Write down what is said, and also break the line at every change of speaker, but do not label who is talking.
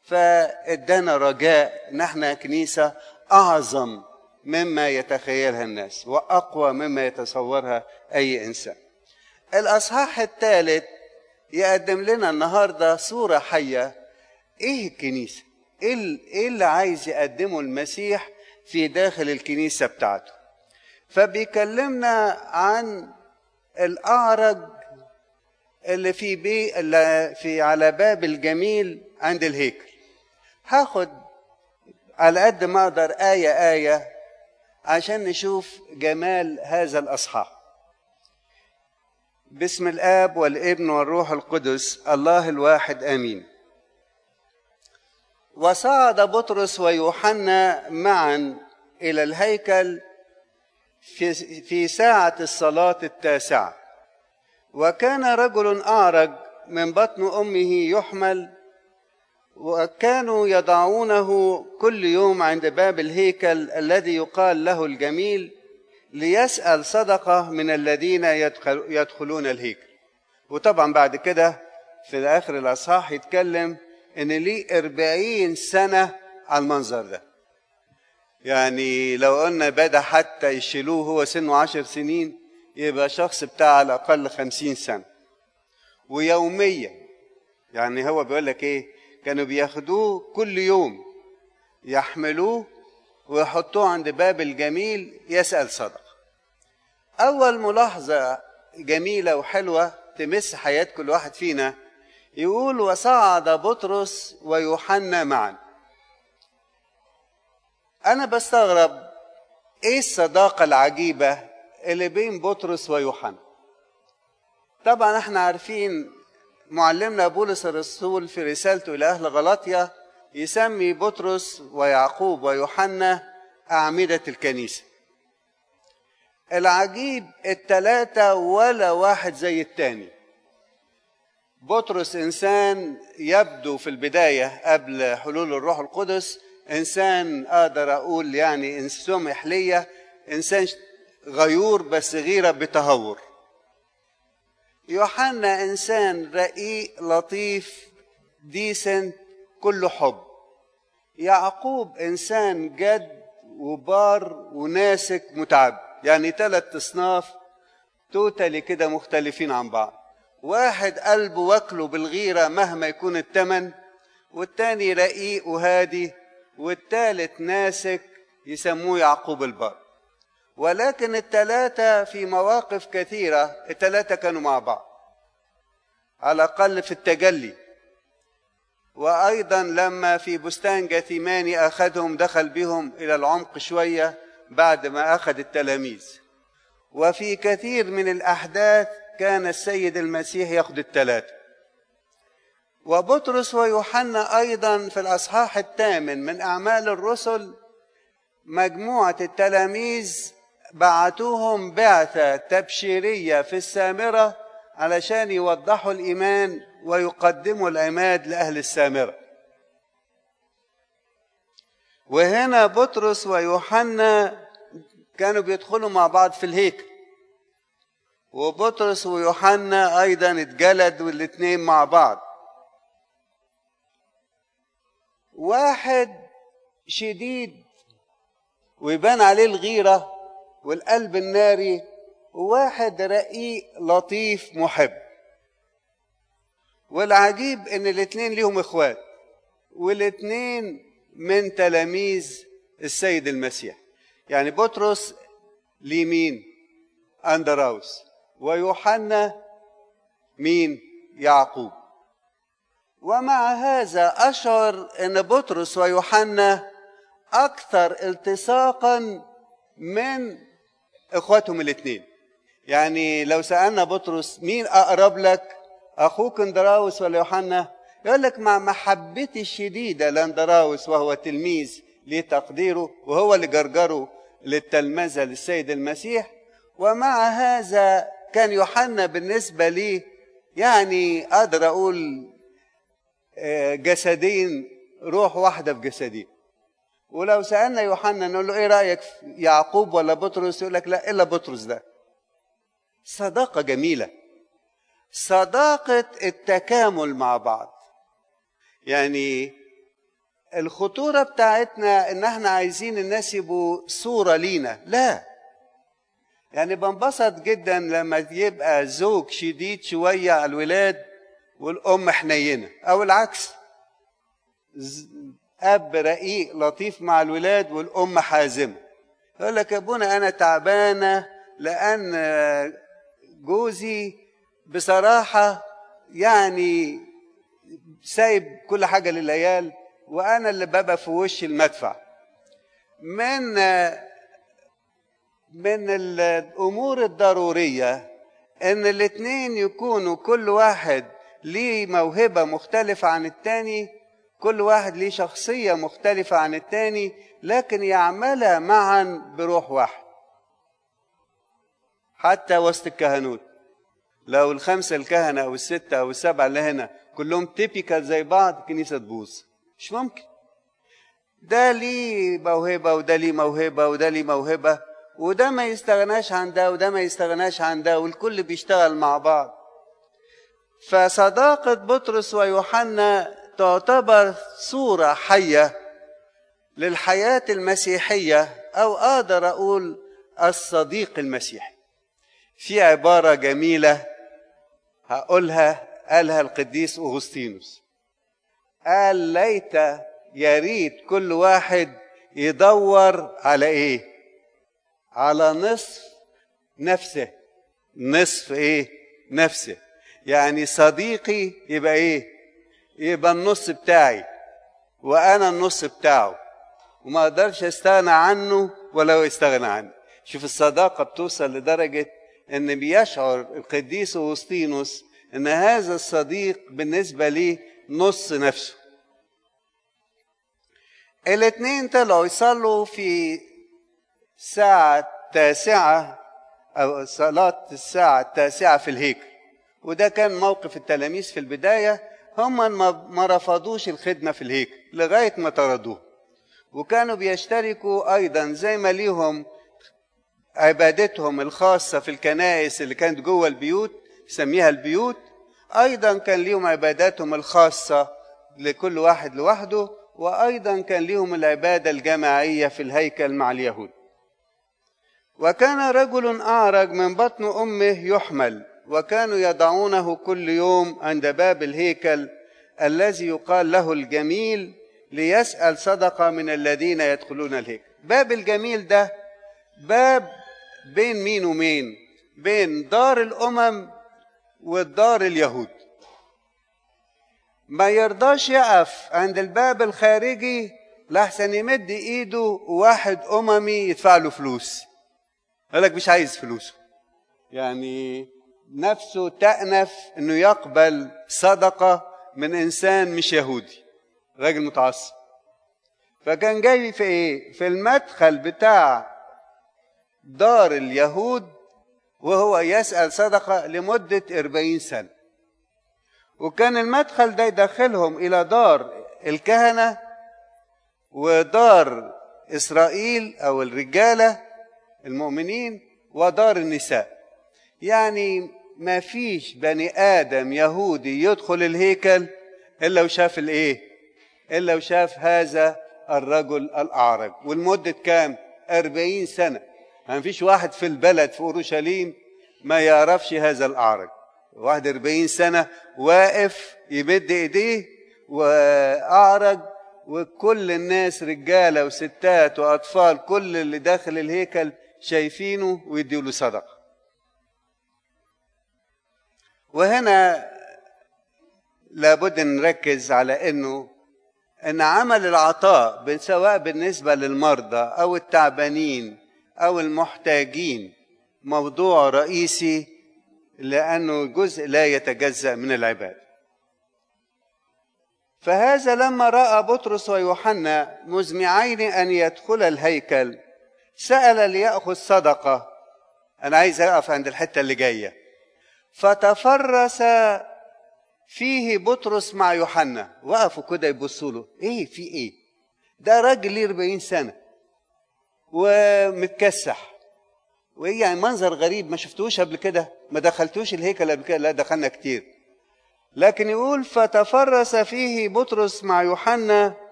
فادانا رجاء ان احنا كنيسه اعظم مما يتخيلها الناس واقوى مما يتصورها اي انسان الاصحاح الثالث يقدم لنا النهارده صوره حيه ايه الكنيسه ايه اللي عايز يقدمه المسيح في داخل الكنيسه بتاعته فبيكلمنا عن الاعرج اللي في بي اللي في على باب الجميل عند الهيكل هاخد على قد ما اقدر ايه ايه عشان نشوف جمال هذا الاصحاح باسم الاب والابن والروح القدس الله الواحد امين وصعد بطرس ويوحنا معا الى الهيكل في في ساعه الصلاه التاسعه وكان رجل اعرج من بطن امه يحمل وكانوا يضعونه كل يوم عند باب الهيكل الذي يقال له الجميل ليسأل صدقة من الذين يدخل يدخلون الهيكل وطبعا بعد كده في آخر الأصحاح يتكلم إن ليه أربعين سنة على المنظر ده يعني لو قلنا بدا حتى يشيلوه هو سنه عشر سنين يبقى شخص بتاع على الأقل خمسين سنة ويوميا يعني هو بيقول لك إيه كانوا بياخدوه كل يوم يحملوه ويحطوه عند باب الجميل يسأل صدقة أول ملاحظة جميلة وحلوة تمس حياة كل واحد فينا يقول وصعد بطرس ويوحنا معا أنا بستغرب إيه الصداقة العجيبة اللي بين بطرس ويوحنا طبعا احنا عارفين معلمنا بولس الرسول في رسالته إلى أهل غلاطيا يسمي بطرس ويعقوب ويوحنا أعمدة الكنيسة العجيب التلاتة ولا واحد زي التاني بطرس إنسان يبدو في البداية قبل حلول الروح القدس إنسان أقدر أقول يعني إن سمح ليا إنسان غيور بس غيرة بتهور يوحنا إنسان رقيق لطيف ديسنت كله حب يعقوب إنسان جد وبار وناسك متعب يعني ثلاث أصناف توتالي كده مختلفين عن بعض واحد قلبه واكله بالغيرة مهما يكون التمن والتاني رقيق وهادي والتالت ناسك يسموه يعقوب البار ولكن التلاتة في مواقف كثيرة التلاتة كانوا مع بعض على الأقل في التجلي وأيضا لما في بستان جثيماني أخذهم دخل بهم إلى العمق شوية بعد ما أخذ التلاميذ وفي كثير من الأحداث كان السيد المسيح ياخذ الثلاثة وبطرس ويوحنا أيضا في الأصحاح الثامن من أعمال الرسل مجموعة التلاميذ بعتوهم بعثة تبشيرية في السامرة علشان يوضحوا الإيمان ويقدموا العماد لأهل السامرة وهنا بطرس ويوحنا كانوا بيدخلوا مع بعض في الهيكل وبطرس ويوحنا أيضا اتجلدوا الاتنين مع بعض واحد شديد ويبان عليه الغيرة والقلب الناري وواحد رقيق لطيف محب والعجيب ان الاتنين ليهم اخوات والاتنين من تلاميذ السيد المسيح يعني بطرس ليه مين اندراوس ويوحنا مين يعقوب ومع هذا اشعر ان بطرس ويوحنا اكثر التصاقا من اخواتهم الاثنين يعني لو سالنا بطرس مين اقرب لك اخوك اندراوس ولا يوحنا يقول لك مع محبتي الشديده لاندراوس وهو تلميذ لتقديره وهو اللي جرجره للتلمذه للسيد المسيح ومع هذا كان يوحنا بالنسبه لي يعني اقدر اقول جسدين روح واحده في جسدين ولو سالنا يوحنا نقول له ايه رايك في يعقوب ولا بطرس يقول لك لا الا بطرس ده صداقه جميله صداقه التكامل مع بعض يعني الخطورة بتاعتنا ان احنا عايزين الناس يبقوا صورة لينا لا يعني بنبسط جدا لما يبقى زوج شديد شوية على الولاد والأم حنينة أو العكس أب رقيق لطيف مع الولاد والأم حازمة يقول لك يا ابونا أنا تعبانة لأن جوزي بصراحة يعني سايب كل حاجة للعيال وأنا اللي ببقى في وش المدفع من من الأمور الضرورية إن الاتنين يكونوا كل واحد ليه موهبة مختلفة عن التاني كل واحد ليه شخصية مختلفة عن التاني لكن يعملها معا بروح واحد حتى وسط الكهنوت لو الخمسة الكهنة أو الستة أو السبعة اللي هنا كلهم تيبيكال زي بعض الكنيسة تبوظ مش ممكن ده ليه موهبة وده ليه موهبة وده ليه موهبة وده ما يستغناش عن ده وده ما يستغناش عن ده والكل بيشتغل مع بعض فصداقة بطرس ويوحنا تعتبر صورة حية للحياة المسيحية أو أقدر أقول الصديق المسيحي في عبارة جميلة هقولها قالها القديس أغسطينوس قال ليت يا ريت كل واحد يدور على ايه على نصف نفسه نصف ايه نفسه يعني صديقي يبقى ايه يبقى النص بتاعي وانا النص بتاعه وما اقدرش استغنى عنه ولو استغنى عني شوف الصداقه بتوصل لدرجه ان بيشعر القديس اغسطينوس ان هذا الصديق بالنسبه ليه نص نفسه الاثنين طلعوا يصلوا في ساعة تاسعة أو صلاة الساعة التاسعة في الهيكل وده كان موقف التلاميذ في البداية هم ما رفضوش الخدمة في الهيكل لغاية ما طردوه وكانوا بيشتركوا أيضا زي ما ليهم عبادتهم الخاصة في الكنائس اللي كانت جوه البيوت سميها البيوت أيضا كان ليهم عباداتهم الخاصة لكل واحد لوحده وأيضا كان ليهم العبادة الجماعية في الهيكل مع اليهود وكان رجل أعرج من بطن أمه يحمل وكانوا يضعونه كل يوم عند باب الهيكل الذي يقال له الجميل ليسأل صدقة من الذين يدخلون الهيكل باب الجميل ده باب بين مين ومين بين دار الأمم والدار اليهود ما يرضاش يقف عند الباب الخارجي لحسن يمد ايده وواحد اممي يدفع له فلوس قال لك مش عايز فلوسه يعني نفسه تأنف انه يقبل صدقة من انسان مش يهودي راجل متعصب فكان جاي في ايه في المدخل بتاع دار اليهود وهو يسأل صدقة لمدة أربعين سنة وكان المدخل ده يدخلهم إلى دار الكهنة ودار إسرائيل أو الرجالة المؤمنين ودار النساء يعني ما فيش بني آدم يهودي يدخل الهيكل إلا وشاف الإيه إلا وشاف هذا الرجل الأعرج والمدة كام أربعين سنة ما فيش واحد في البلد في أورشليم ما يعرفش هذا الأعرج واحد أربعين سنة واقف يمد إيديه وأعرج وكل الناس رجالة وستات وأطفال كل اللي داخل الهيكل شايفينه ويديوا له صدقة وهنا لابد نركز على انه ان عمل العطاء سواء بالنسبه للمرضى او التعبانين او المحتاجين موضوع رئيسي لانه جزء لا يتجزا من العباده فهذا لما راى بطرس ويوحنا مزمعين ان يدخل الهيكل سال لياخذ صدقه انا عايز اقف عند الحته اللي جايه فتفرس فيه بطرس مع يوحنا وقفوا كده يبصوا له ايه في ايه ده راجل ليه 40 سنه ومتكسح وايه يعني منظر غريب ما شفتوش قبل كده ما دخلتوش الهيكل قبل كده لا دخلنا كتير لكن يقول فتفرس فيه بطرس مع يوحنا